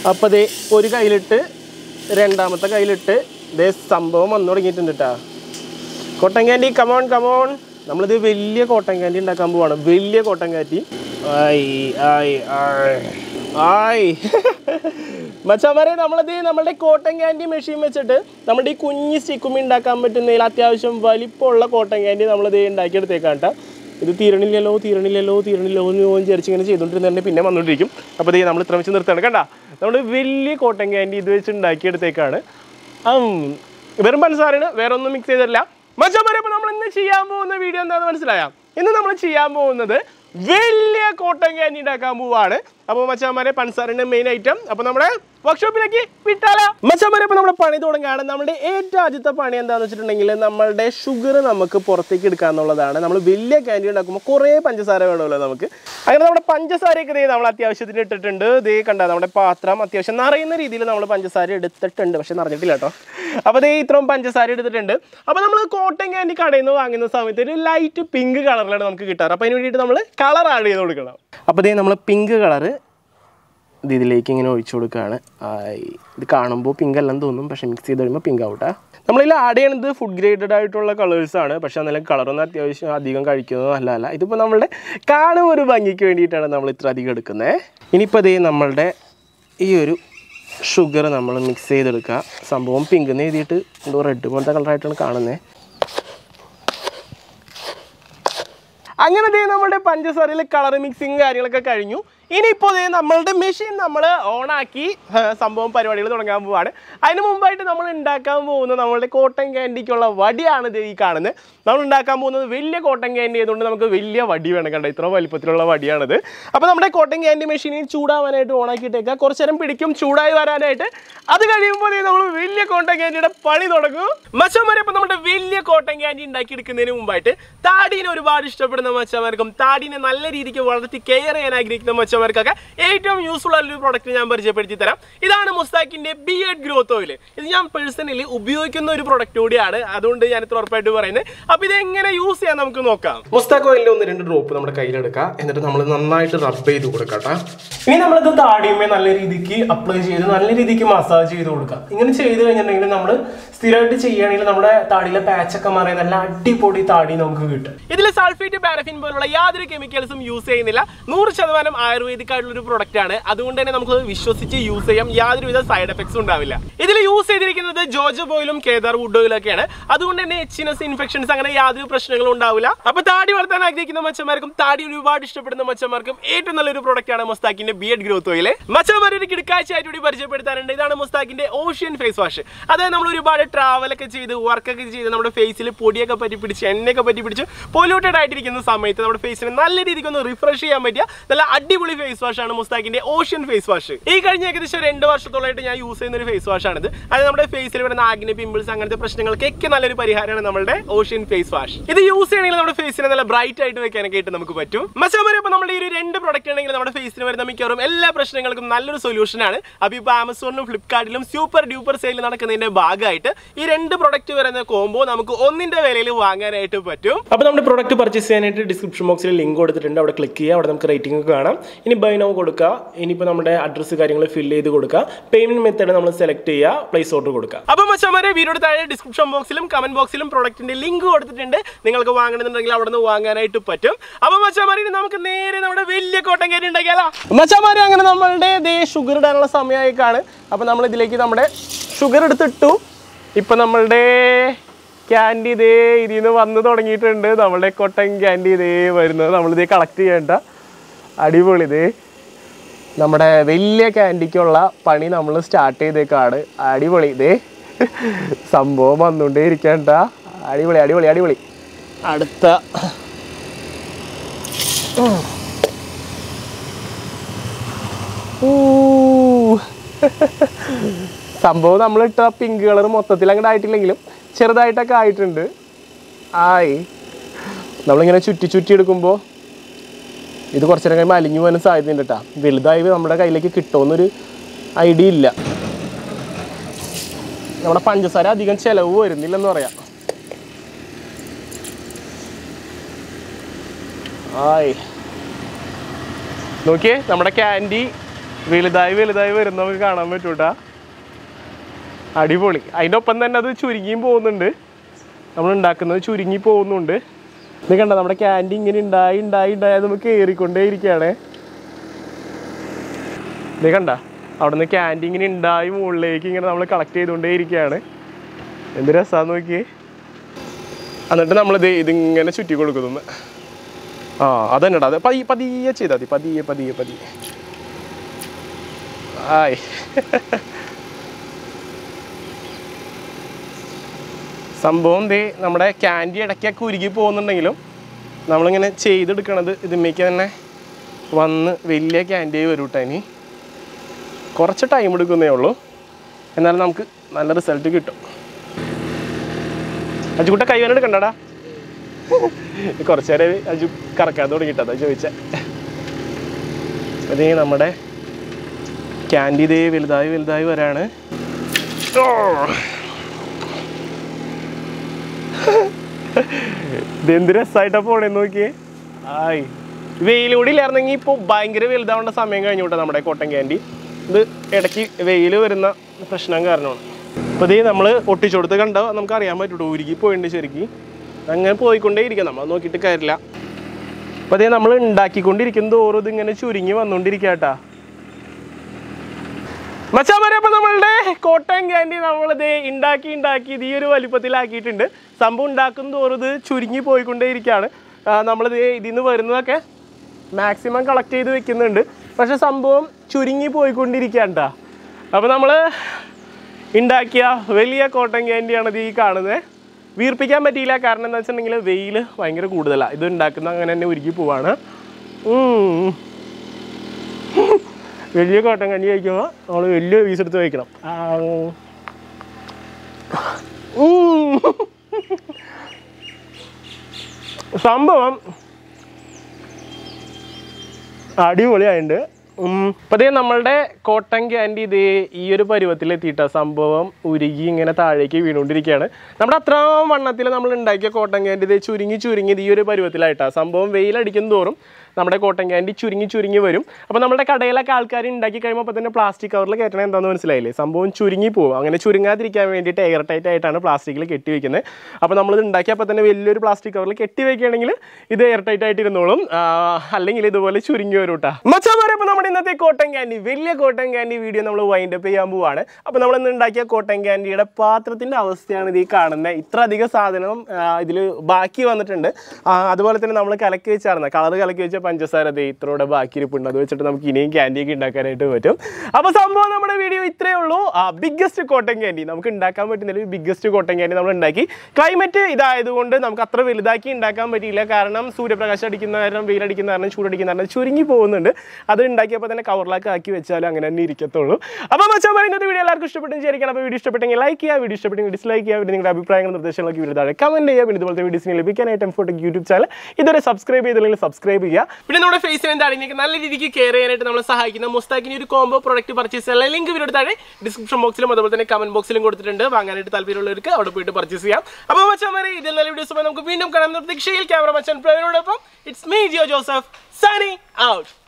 അപ്പോൾ ദേ ഒരു കയ്യിലിട്ട് രണ്ടാമത്തെ കയ്യിലിട്ട് ദേ സംഭവം വന്നു തുടങ്ങിയിട്ടുണ്ട് കേട്ടോ കോട്ടൻ ക്യാൻഡി കമോൺ കമോൺ നമ്മളിത് വലിയ കോട്ടൻ ക്യാൻഡി ഉണ്ടാക്കാൻ പോവാണ് വലിയ കോട്ടൻ ക്യാൻഡി ആയി ആയി ആയ് ആയ് മച്ചാമാരെ നമ്മളത് നമ്മളുടെ കോട്ടൻ ക്യാൻഡി മെഷീൻ വെച്ചിട്ട് നമ്മുടെ ഈ കുഞ്ഞ് സ്റ്റിക്കുമ്മി ഉണ്ടാക്കാൻ പറ്റുന്നതിൽ അത്യാവശ്യം വലിപ്പമുള്ള കോട്ടൻ ക്യാൻഡി നമ്മളിത് ഉണ്ടാക്കിയെടുത്തേക്കാണ് കേട്ടോ ഇത് തീരണില്ലല്ലോ തീരണില്ലല്ലോ തീരണില്ലോ എന്ന് വിചാരിച്ച് ഇങ്ങനെ ചെയ്തുകൊണ്ടിരുന്നുണ്ട് പിന്നെ വന്നുകൊണ്ടിരിക്കും അപ്പോൾ ഇത് നമ്മൾ ഇത്ര വെച്ച് നിർത്തണം കണ്ട നമ്മൾ വലിയ കോട്ടൻ ക്യാൻഡി ഇത് വെച്ച് ഉണ്ടാക്കിയെടുത്തേക്കാണ് ഉം, വെറും പഞ്ചസാരയാണ് വേറെ ഒന്നും മിക്സ് ചെയ്തിട്ടില്ല മച്ചാമാരെ അപ്പോൾ നമ്മൾ ഇന്ന് ചെയ്യാൻ പോകുന്ന വീഡിയോ എന്താണെന്ന് മനസ്സിലായാം ഇന്ന് നമ്മൾ ചെയ്യാൻ പോകുന്നത് വലിയ കോട്ടൻ ക്യാൻഡി ഉണ്ടാക്കാൻ പോവാണ് അപ്പോൾ മച്ചാമാരെ പഞ്ചസാരയുടെ മെയിൻ ഐറ്റം അപ്പോൾ നമ്മുടെ വർക്ക്ഷോപ്പിലേക്ക് വിട്ടാലോ മച്ചാമാരെ അപ്പോൾ നമ്മുടെ പണി തുടങ്ങുകയാണ് നമ്മുടെ ഏറ്റവും ആദ്യത്തെ പണി എന്താണെന്ന് വെച്ചിട്ടുണ്ടെങ്കിൽ നമ്മളുടെ ഷുഗർ നമുക്ക് പുറത്തേക്ക് എടുക്കുക എന്നുള്ളതാണ് നമ്മൾ വലിയ ക്യാൻഡി ഉണ്ടാക്കുമ്പോൾ കുറേ പഞ്ചസാര വേണമല്ലോ നമുക്ക് അങ്ങനെ നമ്മുടെ പഞ്ചസാരയൊക്കെ ദേ നമ്മൾ അത്യാവശ്യത്തിന് ഇട്ടിട്ടുണ്ട് ദേ കണ്ട നമ്മുടെ പാത്രം അത്യാവശ്യം നിറയുന്ന രീതിയിൽ നമ്മൾ പഞ്ചസാര എടുത്തിട്ടുണ്ട് പക്ഷെ നിറഞ്ഞിട്ടില്ല കേട്ടോ അപ്പോൾ ദേ ഇത്രയും പഞ്ചസാര എടുത്തിട്ടുണ്ട് അപ്പോൾ നമ്മൾ കോട്ടൺ ക്യാൻഡി കടയിൽ നിന്ന് വാങ്ങുന്ന സമയത്ത് ഒരു ലൈറ്റ് പിങ്ക് കളറിലാണ് നമുക്ക് കിട്ടാറ് അപ്പോൾ അതിന് വേണ്ടിയിട്ട് നമ്മൾ കളർ ആഡ് ചെയ്ത് കൊടുക്കണം അപ്പോൾ ദേ നമ്മൾ പിങ്ക് കളറ് ഇത് ഇതിലേക്ക് ഇങ്ങനെ ഒഴിച്ചു കൊടുക്കുകയാണ് ആയി. ഇത് കാണുമ്പോൾ പിങ്ക് അല്ലെന്ന് തോന്നും പക്ഷേ മിക്സ് ചെയ്ത് കഴിയുമ്പോൾ പിങ്ക് ആവട്ടെ നമ്മളിതിൽ ആഡ് ചെയ്യണത് ഫുഡ് ഗ്രേഡഡ് ആയിട്ടുള്ള കളേഴ്സാണ് പക്ഷേ എന്നാലും കളറൊന്നും അത്യാവശ്യം അധികം കഴിക്കുന്നത് നല്ലതല്ല ഇതിപ്പോൾ നമ്മളുടെ കാണും ഒരു ഭംഗിക്ക് വേണ്ടിയിട്ടാണ് നമ്മൾ ഇത്ര അധികം എടുക്കുന്നത് ഇനിയിപ്പോൾ അതേ നമ്മളുടെ ഈ ഒരു ഷുഗർ നമ്മൾ മിക്സ് ചെയ്തെടുക്കുക സംഭവം പിങ്ക് എന്ന് എഴുതിയിട്ട് എന്തോ റെഡ് പോലത്തെ കളറായിട്ടാണ് കാണുന്നത് അങ്ങനെ ദേ നമ്മുടെ പഞ്ചസാരയിൽ കളർ മിക്സിങ് കാര്യങ്ങളൊക്കെ കഴിഞ്ഞു ഇനിയിപ്പോൾ ദേ നമ്മളുടെ മെഷീൻ നമ്മൾ ഓണാക്കി സംഭവം പരിപാടികൾ തുടങ്ങാൻ പോവാണ് അതിന് മുമ്പായിട്ട് നമ്മൾ ഉണ്ടാക്കാൻ പോകുന്നത് നമ്മളുടെ കോട്ടൺ ക്യാൻഡിക്കുള്ള വടിയാണ് ഇത് ഈ കാണുന്നത് നമ്മൾ ഉണ്ടാക്കാൻ പോകുന്നത് വലിയ കോട്ടൺ ക്യാൻഡി ആയതുകൊണ്ട് നമുക്ക് വലിയ വടി വേണം കണ്ട ഇത്ര വലിപ്പത്തിലുള്ള വടിയാണിത് അപ്പോൾ നമ്മുടെ കോട്ടൺ ക്യാൻഡി മെഷീനിൽ ചൂടാവാനായിട്ട് ഓണാക്കിയിട്ടേക്കുക കുറച്ച് നേരം പിടിക്കും ചൂടായി വരാനായിട്ട് അത് കഴിയുമ്പോൾ ദേ നമ്മൾ വലിയ കോട്ടൺ ക്യാൻഡിയുടെ പണി തുടങ്ങും മച്ചന്മാരെ അപ്പോൾ നമ്മുടെ വലിയ കോട്ടൺ ക്യാൻഡി ഉണ്ടാക്കിയെടുക്കുന്നതിന് മുമ്പായിട്ട് താടീനെ ഒരുപാട് ഇഷ്ടപ്പെടുന്ന മച്ചന്മാർക്കും താടീനെ നല്ല രീതിക്ക് വളർത്തി കെയർ ചെയ്യാൻ ആഗ്രഹിക്കുന്ന മച്ചന്മാർക്കൊക്കെ ഏറ്റവും യൂസ്ഫുൾ ആയിട്ടുള്ള ഒരു പ്രോഡക്റ്റ് ഞാൻ പരിചയപ്പെടുത്തി തരാം ഇതാണ് മുസ്താക്കിന്റെ ബിയഡ് ഗ്രോത്ത് ഓയിൽ ഇത് ഞാൻ പേഴ്സണലി ഉപയോഗിക്കുന്ന ഒരു പ്രോഡക്റ്റ് കൂടിയാണ് അതുകൊണ്ട് ഞാൻ ഇത്ര ഉറപ്പായിട്ട് പറയുന്നത് അപ്പോൾ ഇത് എങ്ങനെ യൂസ് ചെയ്യാൻ നമുക്ക് നോക്കാം മുസ്താഖ് ഓയിലിന്റെ ഒന്ന് രണ്ട് ഡ്രോപ്പ് നമ്മുടെ കയ്യിലെടുക്കുക എന്നിട്ട് നമ്മൾ നന്നായിട്ട് റബ്ബ് ചെയ്ത് കൊടുക്കട്ടെ ഇനി നമ്മളിത് താടിയുമേ നല്ല രീതിക്ക് അപ്ലൈ ചെയ്ത് നല്ല രീതിക്ക് മസാജ് ചെയ്ത് കൊടുക്കാം ഇങ്ങനെ ചെയ്ത് കഴിഞ്ഞിട്ടുണ്ടെങ്കിൽ നമ്മൾ സ്ഥിരമായിട്ട് ചെയ്യുകയാണെങ്കിൽ നമ്മുടെ താടിയിലെ പാച്ചൊക്കെ മാറി നല്ല അടിപൊളി താടി നമുക്ക് കിട്ടും ഇതിൽ സൾഫേറ്റ് പാരഫിൻ പോലുള്ള യാതൊരു കെമിക്കൽസും യൂസ് ചെയ്യുന്നില്ല നൂറ് ശതമാനം ആയുർവേദിക് ആയിട്ടുള്ള ഒരു പ്രൊഡക്റ്റ് ആണ് അതുകൊണ്ട് തന്നെ നമുക്ക് വിശ്വസിച്ച് യൂസ് ചെയ്യാം യാതൊരുവിധ സൈഡ് എഫക്ട്സും ഉണ്ടാവില്ല ഇതിൽ യൂസ് ചെയ്തിരിക്കുന്നത് ജോജോ ഓയിലും കേദാർ വുഡ് ഓയിലൊക്കെയാണ് അതുകൊണ്ട് തന്നെ എച്ചിനസ് ഇൻഫെക്ഷൻസ് അങ്ങനെ യാതൊരു പ്രശ്നങ്ങളും ഉണ്ടാവില്ല അപ്പൊ താടി വളർത്താൻ ആഗ്രഹിക്കുന്ന മച്ചന്മാർക്കും താടി ഒരുപാട് ഇഷ്ടപ്പെടുന്ന മച്ചന്മാർക്കും ഏറ്റവും നല്ലൊരു പ്രൊഡക്റ്റ് ആണ് മുസ്താക്കിന്റെ ബിയഡ് ഗ്രോത്ത് ഓയിൽ മച്ചന്മാർ ഒരു കിടക്കാഴ്ചയായിട്ട് കൂടി പരിചയപ്പെടുത്താറുണ്ട് ഇതാണ് മുസ്താക്കിന്റെ ഓഷ്യൻ ഫേസ് വാഷ് അതായത് നമ്മൾ ഒരുപാട് ട്രാവൽ ഒക്കെ ചെയ്ത് വർക്കൊക്കെ ചെയ്ത് നമ്മുടെ ഫേസിൽ പൊടിയൊക്കെ പറ്റി പിടിച്ച് എണ്ണയൊക്കെ പറ്റി പിടിച്ച് പൊല്യൂട്ടഡ് ആയിട്ടിരിക്കുന്ന സമയത്ത് നമ്മുടെ ഫേസിനെ നല്ല രീതിക്ക് ഒന്ന് റിഫ്രഷ് ചെയ്യാൻ പറ്റിയ നല്ല അടിപൊളി ഫേസ് വാഷ് ആണ് മുസ്താക്കിന്റെ ഓഷ്യൻ ഫേസ് വാഷ് ഈ കഴിഞ്ഞ ഏകദേശം രണ്ട് വർഷത്തോളമായിട്ട് ഞാൻ യൂസ് ചെയ്യുന്ന ഒരു ഫേസ് വാഷ് ആണിത് അത് നമ്മുടെ ഫേസിൽ വരുന്ന ആഗ്ന പിമ്പിൾസ് അങ്ങനത്തെ പ്രശ്നങ്ങൾക്കൊക്കെ നല്ലൊരു പരിഹാരമാണ് നമ്മുടെ ഓഷ്യൻ ഫേസ് വാഷ് ഇത് യൂസ് ചെയ്യണമെങ്കിൽ നമ്മുടെ ഫേസിനെ നല്ല ബ്രൈറ്റ് ആയിട്ട് വെക്കാനൊക്കെ ആയിട്ട് നമുക്ക് പറ്റും മച്ചമാരെ അപ്പോൾ നമ്മുടെ ഈ ഒരു രണ്ട് പ്രൊഡക്റ്റ് ആണെങ്കിൽ നമ്മുടെ ഫേസിന് വരുന്ന മിക്കവാറും എല്ലാ പ്രശ്നങ്ങൾക്കും നല്ലൊരു സൊല്യൂഷൻ ആണ് അപ്പോൾ ഇപ്പോൾ ആമസോണിലും ഫ്ലിപ്കാർട്ടിലും സൂപ്പർ ഡ്യൂപ്പർ സെയിൽ നടക്കുന്നതിന്റെ ഭാഗമായിട്ട് ഈ രണ്ട് പ്രൊഡക്റ്റ് വരുന്ന കോംബോ നമുക്ക് ഒന്നിന്റെ വിലയിൽ വാങ്ങാനായിട്ട് പറ്റും അപ്പോൾ നമ്മുടെ പ്രൊഡക്റ്റ് പർച്ചേസ് ചെയ്യാനായിട്ട് ഡിസ്ക്രിപ്ഷൻ ബോക്സിൽ ലിങ്ക് കൊടുത്തിട്ടുണ്ട് അവിടെ ക്ലിക്ക് ചെയ്യുക അവിടെ നമുക്ക് റേറ്റിംഗ് ഒക്കെ കാണാം ഇനി ബൈ നോ കൊടുക്കുക ഇനിയിപ്പോൾ നമ്മുടെ അഡ്രസ്സ് കാര്യങ്ങൾ ഫില്ല് ചെയ്ത് കൊടുക്കുക പേയ്മെന്റ് മെത്തേഡ് നമ്മൾ സെലക്ട് ചെയ്യുക പ്ലേസ് ഓർഡർ കൊടുക്കുക അപ്പോൾ മച്ചമാരെ വീഡിയോയുടെ താഴെ ഡിസ്ക്രിപ്ഷൻ ബോക്സിലും കമന്റ് ബോക്സിലും പ്രൊഡക്റ്റിന്റെ ലിങ്ക് കൊടുത്തിട്ടുണ്ട് നിങ്ങൾക്ക് വാങ്ങണമെന്നുണ്ടെങ്കിൽ അവിടെ നിന്ന് വാങ്ങാനായിട്ട് പറ്റും അപ്പോൾ മച്ചമാരെ ഇനി നമുക്ക് നേരെ നമ്മുടെ വലിയ കോട്ടൻ കയറി ഉണ്ടാക്കിയാലോ മച്ചമാരെ അങ്ങനെ നമ്മളുടെ ദേ ഷുഗർ ഇടാനുള്ള സമയമായിക്കാണ് അപ്പോൾ നമ്മൾ ഇതിലേക്ക് നമ്മുടെ ഷുഗർ എടുത്തിട്ടു ഇപ്പം നമ്മളുടെ ക്യാൻഡി ഇതേ ഇതിൽ നിന്ന് വന്ന് തുടങ്ങിയിട്ടുണ്ട് നമ്മളുടെ കൊട്ടൻ ക്യാൻഡി ഇതേ വരുന്നത് നമ്മളിതേ കളക്ട് ചെയ്യേണ്ട അടിപൊളി ഇതേ നമ്മുടെ വലിയ ക്യാൻഡിക്കുള്ള പണി നമ്മൾ സ്റ്റാർട്ട് ചെയ്തേക്കാണ് അടിപൊളി ഇതേ സംഭവം വന്നുകൊണ്ടേ ഇരിക്കണ്ട അടിപൊളി അടിപൊളി അടിപൊളി അടുത്ത ഊ. സംഭവം നമ്മളിട്ട പിങ്ക് കളർ മൊത്തത്തിൽ അങ്ങോട്ട് ആയിട്ടില്ലെങ്കിലും ചെറുതായിട്ടൊക്കെ ആയിട്ടുണ്ട് ആയി നമ്മളിങ്ങനെ ചുറ്റി ചുറ്റി എടുക്കുമ്പോൾ ഇത് കുറച്ച് നേരം കഴിയുമ്പോൾ അലിഞ്ഞു പോകാനും സാധ്യതയുണ്ട് കേട്ടോ വലുതായി നമ്മുടെ കയ്യിലേക്ക് കിട്ടുമെന്നൊരു ഐഡിയ ഇല്ല നമ്മുടെ പഞ്ചസാര അധികം ചിലവ് വരുന്നില്ലെന്ന് പറയാം ആയി നോക്കിയേ നമ്മുടെ ക്യാൻഡി വലുതായി വലുതായി വരുന്ന നമുക്ക് കാണാൻ പറ്റൂട്ടാ അടിപൊളി അതിൻ്റെ ഒപ്പം തന്നെ അത് ചുരുങ്ങിയും പോകുന്നുണ്ട് നമ്മൾ ഉണ്ടാക്കുന്നത് ചുരുങ്ങി പോകുന്നുണ്ട് ഇത് കണ്ട നമ്മുടെ ക്യാൻഡി ഇങ്ങനെ ഉണ്ടായി ഉണ്ടായി ഉണ്ടായി അത് നമുക്ക് കയറിക്കൊണ്ടേ ഇരിക്കുകയാണേ ഇത് കണ്ട അവിടെ നിന്ന് ക്യാൻഡി ഇങ്ങനെ ഉണ്ടായി മുകളിലേക്ക് ഇങ്ങനെ നമ്മൾ കളക്ട് ചെയ്തുകൊണ്ടേ ഇരിക്കുകയാണ് എന്ത് രസമാന്ന് നോക്കിയേ എന്നിട്ട് നമ്മളിത് ഇതിങ്ങനെ ചുറ്റി കൊടുക്കുന്നു ആ അതന്നെടാ അത് പതിയെ പതിയെ ചെയ്താൽ മതി പതിയെ പതിയെ പതിയെ ആയ് സംഭവം ദേ നമ്മുടെ ക്യാൻഡി ഇടയ്ക്കൊക്കെ ഉരുകി പോകുന്നുണ്ടെങ്കിലും നമ്മളിങ്ങനെ ചെയ്തെടുക്കണത് ഇതിമ്മേക്ക് തന്നെ വന്ന് വലിയ ക്യാൻഡി വരും കേട്ടോ ഇനി കുറച്ച് ടൈം എടുക്കുന്നേ ഉള്ളൂ എന്നാലും നമുക്ക് നല്ല റിസൾട്ട് കിട്ടും അജുക്കുട്ട കൈവൻ എടുക്കണ്ടടാ കുറച്ച് നേരം അജു കറക്കാൻ തുടങ്ങിയിട്ട് അതാ ചോദിച്ചേ അതേ നമ്മുടെ ക്യാൻഡി ഇതേ വലുതായി വലുതായി വരാണ് ഓ. ഇതെന്ത് രസമായിട്ടാ പോണേന്ന് നോക്കിയേ ആയി വെയിലൂടെ ഇല്ലായിരുന്നെങ്കിൽ ഇപ്പോൾ ഭയങ്കര വലുതാവേണ്ട സമയം കഴിഞ്ഞു കേട്ടോ നമ്മുടെ കോട്ടൻ ക്യാൻഡി ഇത് ഇടയ്ക്ക് വെയിൽ വരുന്ന പ്രശ്നം കാരണമാണ് അപ്പോൾ ഇതേ നമ്മൾ ഒട്ടിച്ചു കൊടുത്ത് കണ്ടോ നമുക്ക് അറിയാൻ പറ്റൂട്ടോ ഉരുകി പോയിട്ടുണ്ട് ശരിക്കും അങ്ങനെ പോയിക്കൊണ്ടേ ഇരിക്കാം നമ്മൾ നോക്കിയിട്ട് കാര്യമില്ല അപ്പോൾ അതേ നമ്മൾ ഉണ്ടാക്കിക്കൊണ്ടിരിക്കും തോറും ഇതിങ്ങനെ ചുരുങ്ങി വന്നുകൊണ്ടിരിക്കാട്ടാ മച്ചാമാരെ അപ്പൊ നമ്മളുടെ കോട്ടയം ക്യാൻഡി നമ്മളിത് ഉണ്ടാക്കി ഉണ്ടാക്കി ഇത് ഈ ഒരു വലിപ്പത്തിലാക്കിയിട്ടുണ്ട് സംഭവം ഉണ്ടാക്കും തോറും ഇത് ചുരുങ്ങി പോയിക്കൊണ്ടേയിരിക്കുകയാണ് ആ, നമ്മളിത് ഇതിൽ നിന്ന് വരുന്നതൊക്കെ മാക്സിമം കളക്ട് ചെയ്ത് വെക്കുന്നുണ്ട് പക്ഷെ സംഭവം ചുരുങ്ങി പോയിക്കൊണ്ടിരിക്കുകയാണ് അപ്പോൾ നമ്മൾ ഉണ്ടാക്കിയ വലിയ കോട്ടൺ ക്യാൻഡിയാണ് ഇത് ഈ കാണുന്നത് വീർപ്പിക്കാൻ പറ്റിയില്ല കാരണം എന്താ വെച്ചിട്ടുണ്ടെങ്കിൽ വെയിൽ ഭയങ്കര കൂടുതലാണ് ഇത് ഉണ്ടാക്കുന്ന അങ്ങനെ തന്നെ ഉരുക്കി പോവാണ് ഉം. വലിയ കോട്ടൻ കഞ്ഞി കഴിക്കുമ്പോൾ നമ്മൾ വലിയ പീസ് എടുത്ത് കഴിക്കണം ആ. ഉം. സംഭവം അടിപൊളിയായിട്ടുണ്ട് ഇപ്പം അതേ നമ്മളുടെ കോട്ടൺ ക്യാൻഡി ഇതേ ഈ ഒരു പരുവത്തിലെത്തിയിട്ട സംഭവം ഉരുകി ഇങ്ങനെ താഴേക്ക് വീണുകൊണ്ടിരിക്കുകയാണ് നമ്മുടെ അത്രയും വണ്ണത്തിൽ നമ്മൾ ഉണ്ടാക്കിയ കോട്ടൺ ക്യാൻഡി ഇതേ ചുരുങ്ങി ചുരുങ്ങി ഇത് ഈ ഒരു പരുവത്തിലായിട്ടാണ് സംഭവം വെയിലടിക്കും തോറും നമ്മുടെ കോട്ടൺ ക്യാൻഡി ചുരുങ്ങി ചുരുങ്ങി വരും അപ്പോൾ നമ്മുടെ കടയിലൊക്കെ ആൾക്കാർ ഉണ്ടാക്കി കഴിയുമ്പോൾ അപ്പോൾ തന്നെ പ്ലാസ്റ്റിക് കവറിൽ കയറ്റണം എന്താണെന്ന് മനസ്സിലായില്ലേ സംഭവം ചുരുങ്ങി പോകും അങ്ങനെ ചുരുങ്ങാതിരിക്കാൻ വേണ്ടിയിട്ട് എയർ ടൈറ്റ് ആയിട്ടാണ് പ്ലാസ്റ്റിക്കിൽ കെട്ടി വെക്കുന്നത് അപ്പോൾ നമ്മളിത് ഉണ്ടാക്കിയപ്പോൾ തന്നെ വലിയൊരു പ്ലാസ്റ്റിക് കവറിൽ കെട്ടി വെക്കുകയാണെങ്കിൽ ഇത് എയർ ടൈറ്റ് ആയിട്ട് ഇരുന്നോളും ആ, അല്ലെങ്കിൽ ഇതുപോലെ ചുരുങ്ങി വരും കേട്ടോ മച്ചാമാരെ അപ്പോൾ നമ്മുടെ ഇന്നത്തെ കോട്ടൺ ക്യാൻഡി വലിയ കോട്ടൺ ക്യാൻഡി വീഡിയോ നമ്മൾ വൈൻഡ് അപ്പ് ചെയ്യാൻ പോവാണ് അപ്പോൾ നമ്മൾ ഇന്ന് ഉണ്ടാക്കിയ കോട്ടൺ ക്യാൻഡിയുടെ പാത്രത്തിൻ്റെ അവസ്ഥയാണ് ഇത് ഈ കാണുന്നത് ഇത്ര അധികം സാധനം ഇതിൽ ബാക്കി വന്നിട്ടുണ്ട് ആ, അതുപോലെ തന്നെ നമ്മൾ കലക്കി വെച്ചാർന്ന കളർ കലക്കി വെച്ച പഞ്ചസാര ദേ ഇത്രയോടെ ബാക്കി ഇരിപ്പുണ്ട് അത് വെച്ചിട്ട് നമുക്ക് ഇനിയും ക്യാൻഡി ഒക്കെ ഉണ്ടാക്കാനായിട്ട് പറ്റും അപ്പോൾ സംഭവം നമ്മുടെ വീഡിയോ ഇത്രയേ ഉള്ളൂ ബിഗ്ഗസ്റ്റ് കോട്ടൺ ക്യാൻഡി നമുക്ക് ഉണ്ടാക്കാൻ പറ്റുന്ന ബിഗ്ഗസ്റ്റ് കോട്ടൺ ക്യാൻഡി നമ്മൾ ഉണ്ടാക്കി ക്ലൈമറ്റ് ഇതായതുകൊണ്ട് നമുക്ക് അത്ര വലുതാക്കി ഉണ്ടാക്കാൻ പറ്റിയില്ല കാരണം സൂര്യപ്രകാശം അടിക്കുന്ന കാരണം വെയിലടിക്കുന്ന കാരണം ചൂടടിക്കുന്ന കാരണം ചുരുങ്ങി പോകുന്നുണ്ട് അത് ഉണ്ടാക്കിയപ്പോൾ തന്നെ കവറിലൊക്കെ ആക്കി വെച്ചാലും അങ്ങനെ തന്നെ ഇരിക്കത്തുള്ളൂ അപ്പോൾ മച്ചാൻ പറയുന്നത് വീഡിയോ എല്ലാവർക്കും ഇഷ്ടപ്പെട്ടു വിചാരിക്കണം അപ്പോൾ വീഡിയോ ഇഷ്ടപ്പെട്ടെങ്കിൽ ലൈക്ക് ചെയ്യുക വീഡിയോ ഇഷ്ടപ്പെട്ടെങ്കിൽ ഡിസ്ലൈക്ക് ചെയ്യുക പിന്നെ നിങ്ങളുടെ അഭിപ്രായങ്ങളും നിർദ്ദേശങ്ങളൊക്കെ വീഡിയോ താഴെ കമന്റ് ചെയ്യുക പിന്നെ ഇതുപോലത്തെ വീഡിയോസിന് ലഭിക്കാനായിട്ട് എംഫോട്ടിക് യൂട്യൂബ് ചാനൽ ഇതുവരെ സബ്സ്ക്രൈബ് ചെയ്തില്ലെങ്കിൽ സബ്സ്ക്രൈബ് ചെയ്യുക പിന്നെ നമ്മുടെ ഫേസിന് എന്താണെങ്കിൽ നല്ല രീതിക്ക് കെയർ ചെയ്യാനായിട്ട് നമ്മളെ സഹായിക്കുന്ന മുസ്താക്കിന് ഒരു കോംബോ പ്രോഡക്റ്റ് പർച്ചേസ് ചെയ്യാൻ ലിങ്ക് വീഡിയോ താഴെ ഡിസ്ക്രിപ്ഷൻ ബോക്സിലും അതുപോലെ തന്നെ കമന്റ് ബോക്സിലും കൊടുത്തിട്ടുണ്ട് വാങ്ങാനായിട്ട് താല്പര്യമുള്ളവർക്ക് അവിടെ പോയിട്ട് പർച്ചേസ് ചെയ്യാം അപ്പോൾ മച്ചാൻ വരെ ഇതിൽ നല്ല വീഡിയോസ് നമുക്ക് വീണ്ടും കാണാൻ പ്രതീക്ഷയിൽ ക്യാമറ മച്ചാൻ പ്രവീണോടൊപ്പം it's me Jio Joseph signing out